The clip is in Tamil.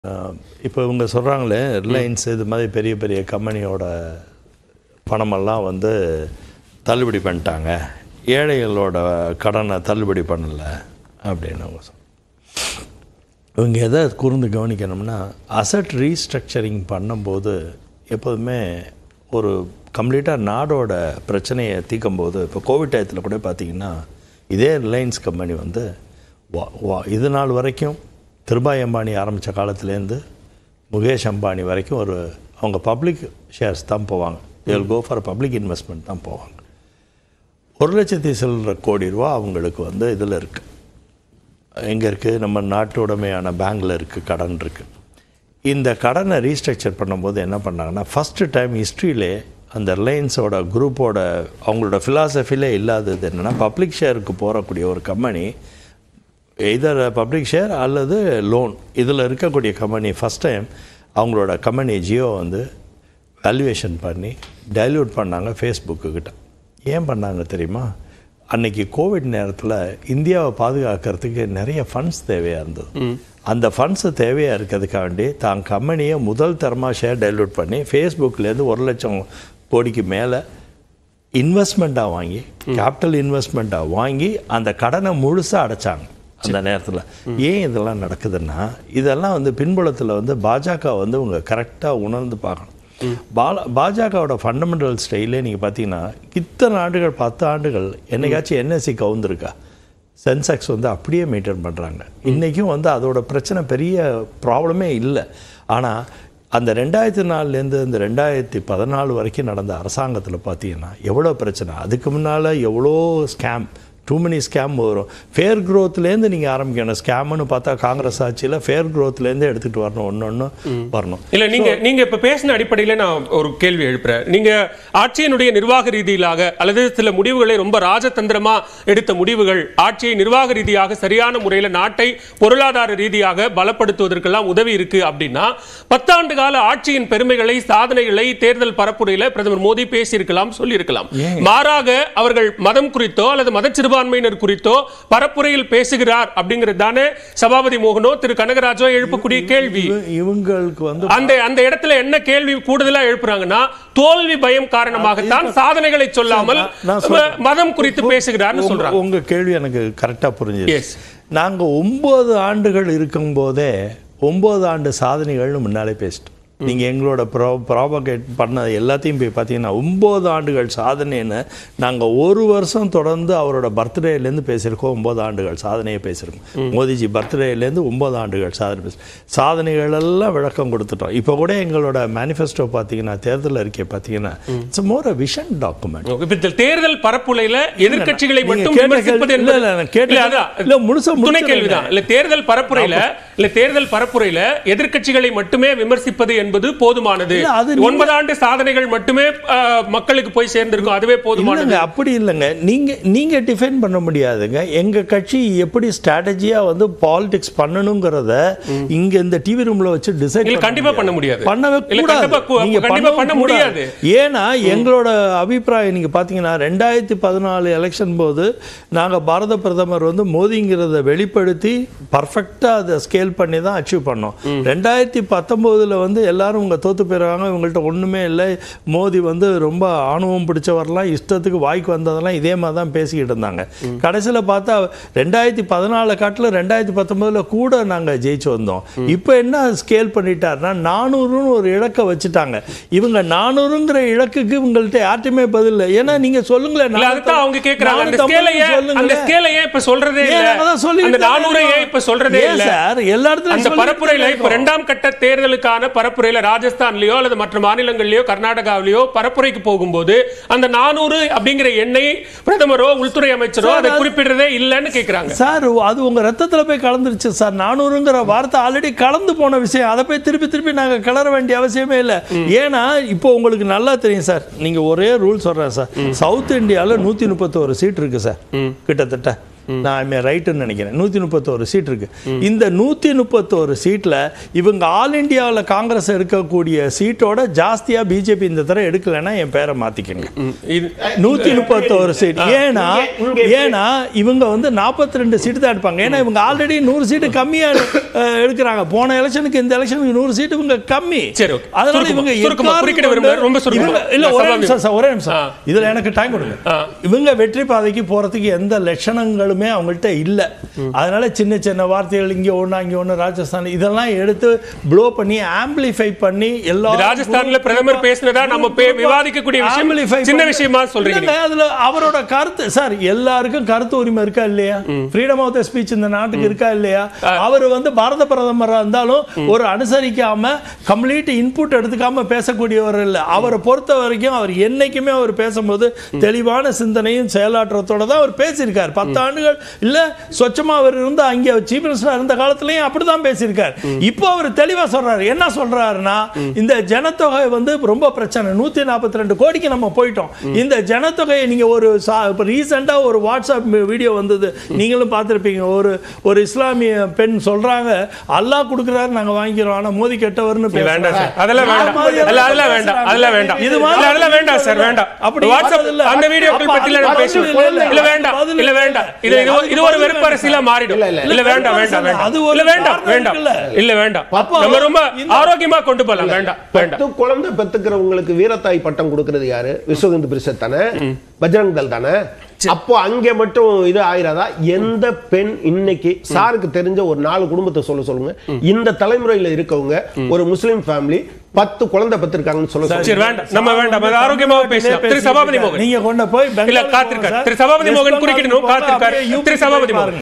இப்போ இவங்க சொல்கிறாங்களே ரிலையன்ஸ் இது மாதிரி பெரிய பெரிய கம்பெனியோட பணமெல்லாம் வந்து தள்ளுபடி பண்ணிட்டாங்க ஏழைகளோட கடனை தள்ளுபடி பண்ணலை அப்படின்னு அவங்க சொல் இவங்க எதை கூர்ந்து கவனிக்கணும்னா அசட் ரீஸ்ட்ரக்சரிங் பண்ணும்போது எப்போதுமே ஒரு கம்ப்ளீட்டாக நாடோட பிரச்சனையை தீர்க்கும்போது இப்போ கோவிட் டயத்தில் கூட பார்த்தீங்கன்னா இதே ரிலையன்ஸ் கம்பெனி வந்து வா வா இது நாள் வரைக்கும் திருபாய் அம்பானி ஆரம்பித்த காலத்துலேருந்து முகேஷ் அம்பானி வரைக்கும் ஒரு அவங்க பப்ளிக் ஷேர்ஸ் தான் போவாங்க தேல் கோ ஃபார் பப்ளிக் இன்வெஸ்ட்மெண்ட் தான் போவாங்க ஒரு லட்சத்தி சில்லற கோடி ரூபா அவங்களுக்கு வந்து இதில் இருக்குது எங்கே இருக்குது நம்ம நாட்டு உடைமையான பேங்கில் இருக்குது கடன் இருக்குது இந்த கடனை ரீஸ்ட்ரக்சர் பண்ணும்போது என்ன பண்ணாங்கன்னா ஃபஸ்ட்டு டைம் ஹிஸ்ட்ரியிலே அந்த ரிலையன்ஸோட குரூப்போட அவங்களோட ஃபிலாசபிலே இல்லாதது என்னென்னா பப்ளிக் ஷேருக்கு போகக்கூடிய ஒரு கம்பெனி இதர் பப்ளிக் ஷேர் அல்லது லோன் இதில் இருக்கக்கூடிய கம்பெனி ஃபஸ்ட் டைம் அவங்களோட கம்பெனி ஜியோ வந்து வேல்யூவேஷன் பண்ணி டைல்யூட் பண்ணாங்க ஃபேஸ்புக்குக்கிட்ட ஏன் பண்ணாங்க தெரியுமா அன்னைக்கு கோவிட் நேரத்தில் இந்தியாவை பாதுகாக்கிறதுக்கு நிறைய ஃபண்ட்ஸ் தேவையாக இருந்தது அந்த ஃபண்ட்ஸு தேவையாக இருக்கிறதுக்காண்டி தான் கம்பெனியை முதல் தரமாக ஷேர் டைல்யூட் பண்ணி ஃபேஸ்புக்லேருந்து ஒரு லட்சம் கோடிக்கு மேலே இன்வெஸ்ட்மெண்ட்டாக வாங்கி கேபிட்டல் இன்வெஸ்ட்மெண்ட்டாக வாங்கி அந்த கடனை முழுசாக அடைச்சாங்க அந்த நேரத்தில் ஏன் இதெல்லாம் நடக்குதுன்னா இதெல்லாம் வந்து பின்புலத்தில் வந்து பாஜக வந்து உங்க கரெக்டாக உணர்ந்து பார்க்கணும் பால பாஜகவோட ஃபண்டமெண்டல் ஸ்டைலே நீங்கள் பார்த்தீங்கன்னா இத்தனை ஆண்டுகள் பத்து ஆண்டுகள் என்னைக்காச்சும் என்எஸ்சி கவுந்திருக்கா சென்செக்ஸ் வந்து அப்படியே மெயின்டைன் பண்ணுறாங்க இன்றைக்கும் வந்து அதோட பிரச்சனை பெரிய ப்ராப்ளமே இல்லை ஆனால் அந்த ரெண்டாயிரத்தி நாலுலேருந்து இந்த ரெண்டாயிரத்தி பதினாலு வரைக்கும் நடந்த அரசாங்கத்தில் பார்த்தீங்கன்னா எவ்வளோ பிரச்சனை அதுக்கு முன்னால் எவ்வளோ ஸ்கேம் டூ many ஸ்கேம் வரும் ஃபேர் க்ரோத்லேருந்து நீங்கள் ஆரம்பிக்கணும் ஸ்கேம்னு பார்த்தா காங்கிரஸ் ஆட்சியில் ஃபேர் க்ரோத்லேருந்து எடுத்துகிட்டு வரணும் ஒன்று ஒன்று வரணும் இல்ல நீங்க நீங்க இப்ப பேசின அடிப்படையில நான் ஒரு கேள்வி எழுப்புறேன் நீங்க ஆட்சியினுடைய நிர்வாக ரீதியிலாக அல்லது சில முடிவுகளை ரொம்ப ராஜதந்திரமா எடுத்த முடிவுகள் ஆட்சியை நிர்வாக ரீதியாக சரியான முறையில் நாட்டை பொருளாதார ரீதியாக பலப்படுத்துவதற்கெல்லாம் உதவி இருக்கு அப்படின்னா பத்தாண்டு கால ஆட்சியின் பெருமைகளை சாதனைகளை தேர்தல் பரப்புரையில பிரதமர் மோடி பேசியிருக்கலாம் சொல்லியிருக்கலாம் மாறாக அவர்கள் மதம் குறித்தோ அல்லது மத சிறுபான்மையினர் குறித்தோ பரப்புரையில் பேசுகிறார் அப்படிங்கிறது தானே சபாபதி மோகனோ திரு கனகராஜோ எழுப்பக்கூடிய கேள்வி இவ- இவங்களுக்கு வந்து அந்த அந்த இடத்துல என்ன கேள்வி கூடுதலா எழுப்புறாங்கன்னா தோல்வி பயம் காரணமாகத்தான் சாதனைகளை சொல்லாமல் நான் சொல்றேன். மதம் குறித்து பேசுகிறார்னு உங்க- சொல்றாங்க உங்க கேள்வி எனக்கு கரெக்டாக புரிஞ்சுது Yes. நாங்க ஒன்பது ஆண்டுகள் இருக்கும்போதே ஒன்பது ஆண்டு சாதனைகள்னு முன்னாலே பேசிட்டோம் நீங்க எங்களோட ப்ரோ ப்ராபகேட் பண்ண எல்லாத்தையும் போய் பார்த்தீங்கன்னா ஒன்பது ஆண்டுகள் சாதனைன்னு நாங்க ஒரு வருஷம் தொடர்ந்து அவரோட பர்த்டேலேருந்து பேசியிருக்கோம் ஒன்பது ஆண்டுகள் சாதனையை பேசியிருக்கோம் மோதிஜி பர்த்டேலேருந்து ஒன்பது ஆண்டுகள் சாதனை பேசி சாதனைகள் எல்லாம் விளக்கம் கொடுத்துட்டோம் இப்போ கூட எங்களோட மேனிஃபெஸ்டோ பார்த்தீங்கன்னா தேர்தல் அறிக்கை பார்த்தீங்கன்னா it's more a vision document இப்ப இந்த தேர்தல் பரப்புரையில எதிர்க்கட்சிகளை நீங்க மட்டும் கேட்ட விமர்சிப்பது கேள்வி- என்பது இல்ல, இல்ல, நான் கேட்ட இல்ல, கேள்வி- அதான். இல்ல, முழுசா துணை முடிச்சிடுறேன். கேள்விதான் இல்ல தேர்தல் பரப்புரையில இல்ல தேர்தல் பரப்புரையில எதிர்க்கட்சிகளை மட்டுமே விமர்சிப்பது என்பது போதுமானது இல்ல, அது நீங்க- ஒன்பது ஆண்டு சாதனைகள் மட்டுமே அஹ், மக்களுக்கு போய் சேர்ந்திருக்கும் அதுவே போதுமானது இல்லைங்க அப்படி இல்லைங்க நீங்க நீங்க டிஃபைன் பண்ண முடியாதுங்க எங்க கட்சி எப்படி ஸ்ட்ராட்டஜியா வந்து பாலிடிக்ஸ் பண்ணணுங்கிறத இங்க இந்த டிவி ரூம்ல வச்சு டிசைட் இல்ல, கண்டிப்பா பண்ண முடியாது. பண்ணவே இல்ல, கூடாது கண்டிப்பா கு- நீங்க கண்டிப்பா பண்ணவும் பண்ண கூடாது. முடியாது. ஏன்னா எங்களோட அபிப்பிராயம் நீங்க பாத்தீங்கன்னா ரெண்டாயிரத்தி பதினாலு எலெக்ஷன் போது நாங்க பாரத பிரதமர் வந்து மோதிங்கிறத வெளிப்படுத்தி பர்ஃபெக்டா அதை ஸ்கேல் பண்ணி தான் அச்சீவ் பண்ணோம் ரெண்டாயிரத்தி பத்தொம்போதுல வந்து எல்லாரும் உங்க தோத்து போயிடுவாங்க இவங்கள்ட்ட ஒண்ணுமே இல்லை மோதி வந்து ரொம்ப ஆணவம் பிடிச்சவரெல்லாம் இஷ்டத்துக்கு வாய்க்கு வந்ததெல்லாம் இதே மாதிரி தான் பேசிக்கிட்டு இருந்தாங்க கடைசியில் பார்த்தா ரெண்டாயிரத்தி பதினாலு காட்டில் ரெண்டாயிரத்தி பத்தொம்போதில் கூட நாங்க ஜெயிச்சு வந்தோம் இப்போ என்ன ஸ்கேல் பண்ணிட்டாருன்னா நானூறுன்னு ஒரு இலக்கை வச்சுட்டாங்க இவங்க நானூறுங்கிற இலக்குக்கு இவங்கள்ட்ட யார்ட்டுமே பதில் இல்லை ஏன்னா நீங்க சொல்லுங்களேன் இல்ல அதுதான் அவங்க கேக்குறாங்க அந்த ஸ்கேலையே அந்த ஸ்கேலையே இப்ப சொல்றதே இல்ல அந்த நானூறை ஏன் இப்ப சொல்றதே இல்ல சார் எல்லா இடத்துலயும் அந்த சொல்லிட்டு பரப்புரையில இப்ப இருக்கோம். இரண்டாம் கட்ட தேர்தலுக்கான பரப்புரையில ராஜஸ்தான்லயோ அல்லது மற்ற மாநிலங்கள்லயோ கர்நாடகாவிலயோ பரப்புரைக்கு போகும்போது அந்த நானூறு அப்படிங்கிற எண்ணை பிரதமரோ உள்துறை அமைச்சரோ அதை குறிப்பிடுறதே இல்லைன்னு கேக்குறாங்க சார் அது உங்க ரத்தத்துல போய் கலந்துருச்சு சார் நானூறுங்கிற வார்த்தை ஆல்ரெடி கலந்து போன விஷயம் அதை போய் திருப்பி திருப்பி நாங்க கிளற வேண்டிய அவசியமே இல்லை ஏன்னா இப்போ உங்களுக்கு நல்லா தெரியும் சார் நீங்க ஒரே ரூல் சொல்றேன் சார் சவுத் இந்தியால நூத்தி முப்பத்தோரு சீட் இருக்கு சார் கிட்டத்தட்ட நான் ஐ ரைட்டுன்னு நினைக்கிறேன் நூற்றி முப்பத்தோரு சீட் இருக்கு இந்த நூற்றி முப்பத்தோரு சீட்டில் இவங்க ஆல் இந்தியாவில் காங்கிரஸ் எடுக்கக்கூடிய சீட்டோட ஜாஸ்தியாக பிஜேபி இந்த தடவை எடுக்கலைன்னா என் பேரை மாற்றிக்கங்க ம், இது நூற்றி முப்பத்தோரு சீட் ஏன்னா இங்க- இங்க எப்படி- ஏன்னா இவங்க வந்து நாற்பத்தி ரெண்டு சீட்டு தான் எடுப்பாங்க ஏன்னா இவங்க ஆல்ரெடி நூறு சீட்டு கம்மியாக எடுக்கிறாங்க போன எலெக்ஷனுக்கு இந்த எலெக்ஷனுக்கு நூறு சீட்டு இவங்க கம்மி சரி, okay. அதனால சுருக்கமா, இவங்க சுருக்கமா, எக்காரணம் குறுக்கிட விரும்புறேன். கொண்டு- ரொம்ப சுருக்கமா. இவங்க- இல்ல இல்ல, ஒரே சபாபதி. நிமிஷம் சார், ஒரே நிமிஷம் ஆ. இதுல எனக்கு டைம் கொடுங்க ஆ. இவங்க வெற்றி பாதைக்கு போறதுக்கு எந்த லட்சணங்களுமே அவங்கள்ட்ட இல்ல அதனால சின்ன சின்ன வார்த்தைகள் இங்க ஒண்ணு அங்க ஒண்ணு ராஜஸ்தான் இதெல்லாம் எடுத்து ப்ளோ பண்ணி ஆம்பிளிஃபை பண்ணி எல்லா ராஜஸ்தான்ல பிரதமர் பேசினதா நம்ம பே- விவாதிக்கக்கூடிய விஷயம் Amplify சின்ன பண்ணி- விஷயமா சொல்றீங்க இல்லங்க, அதுல அவரோட கருத்து சார் எல்லாருக்கும் கருத்து உரிமை இருக்கா இல்லையா ஃப்ரீடம் ஆஃப் த ஸ்பீச் இந்த நாட்டுக்கு இருக்கா இல்லையா அவர் வந்து பாரத பிரதமரா இருந்தாலும் ஒரு அனுசரிக்காம கம்ப்ளீட் இன்புட் எடுத்துக்காம பேசக்கூடியவர் இல்ல அவரை பொறுத்த வரைக்கும் அவர் என்னைக்குமே அவர் பேசும்போது தெளிவான சிந்தனையும் செயலாற்றத்தோட தான் அவர் பேசியிருக்கார் பத்து ஆண்டுகள் இல்ல சொச்சமா அவர் இருந்து அங்க சீஃப் மினிஸ்டர் இருந்த காலத்திலயும் அப்படிதான் பேசியிருக்கார் இப்போ அவர் தெளிவா சொல்றாரு என்ன சொல்றாருன்னா இந்த ஜனத்தொகை வந்து ரொம்ப பிரச்சனை நூத்தி நாற்பத்தி ரெண்டு கோடிக்கு நம்ம போயிட்டோம் இந்த ஜனத்தொகையை நீங்க ஒரு சா- இப்ப ரீசெண்டா ஒரு வாட்ஸ்அப் வீடியோ வந்தது நீங்களும் பார்த்திருப்பீங்க ஒரு ஒரு இஸ்லாமிய பெண் சொல்றாங்க அல்லாஹ் கொடுக்குறாரு நாங்க வாங்கிக்கிறோம் ஆனா மோதி கெட்டவர்னு இல்ல, வேண்டாம் சார். பேசுறாங்க. அதெல்லாம் வேண்டாம். அது மாதிரி இல்ல, அதெல்லாம் வேண்டாம். அதெல்லாம் வேண்டாம். இது இல்ல, மாதிரி அதெல்லாம் வேண்டாம் சார், வேண்டாம். அப்படி வாட்ஸ்அப் இல்ல. அந்த வீடியோக்கள் அப்ப பற்றில அது நான் பதில் பேசுவேன். இல்ல, இல்ல, வேண்டாம். பதில் இல்ல, வேண்டாம். இது இது ஒரு- இது ஒரு பதில் வெறுப்பு அரசியலா மாறிடும். இல்ல, இல்ல. இல்ல, வேண்டாம், வேண்டாம், வேண்டாம். அது ஒரு இல்ல, வேண்டாம், காரணம் வேண்டாம். இருக்குல்ல. இல்ல, வேண்டாம். அப்போ நம்ம ரொம்ப இந்த- ஆரோக்கியமா கொண்டு போகலாம் வேண்டாம் வேண்டாம் பத்து குழந்தை பெத்துக்கிறவங்களுக்கு வீரத்தாய் பட்டம் கொடுக்கிறது யாரு விஸ்வ இந்து பரிஷத் தானே பஜ்ரங் தள் தானே அப்போ அங்க மட்டும் இது ஆயிராதா எந்த பெண் இன்னைக்கு சாருக்கு தெரிஞ்ச ஒரு நாலு குடும்பத்தை சொல்ல சொல்லுங்க இந்த தலைமுறையில இருக்கவங்க ஒரு முஸ்லிம் ஃபேமிலி பத்து குழந்தை பெற்றிருக்காங்கன்னு சொல்ல சொல்லுங்க சரி வேண்டாம் நம்ம வேண்டாம் அது ஆரோக்கியமாக பேசலாம் திரு சபாபதி மோகன் நீங்க கொண்டு போய் இல்ல பெங்கால் காத்திருக்கார் போங்க திரு சபாபதி சார். மோகன் வெஸ்ட் குறுக்கிடணும் பெங்கால் காத்திருக்கார் போங்க, திரு அப்படியே சபாபதி UP மோகன்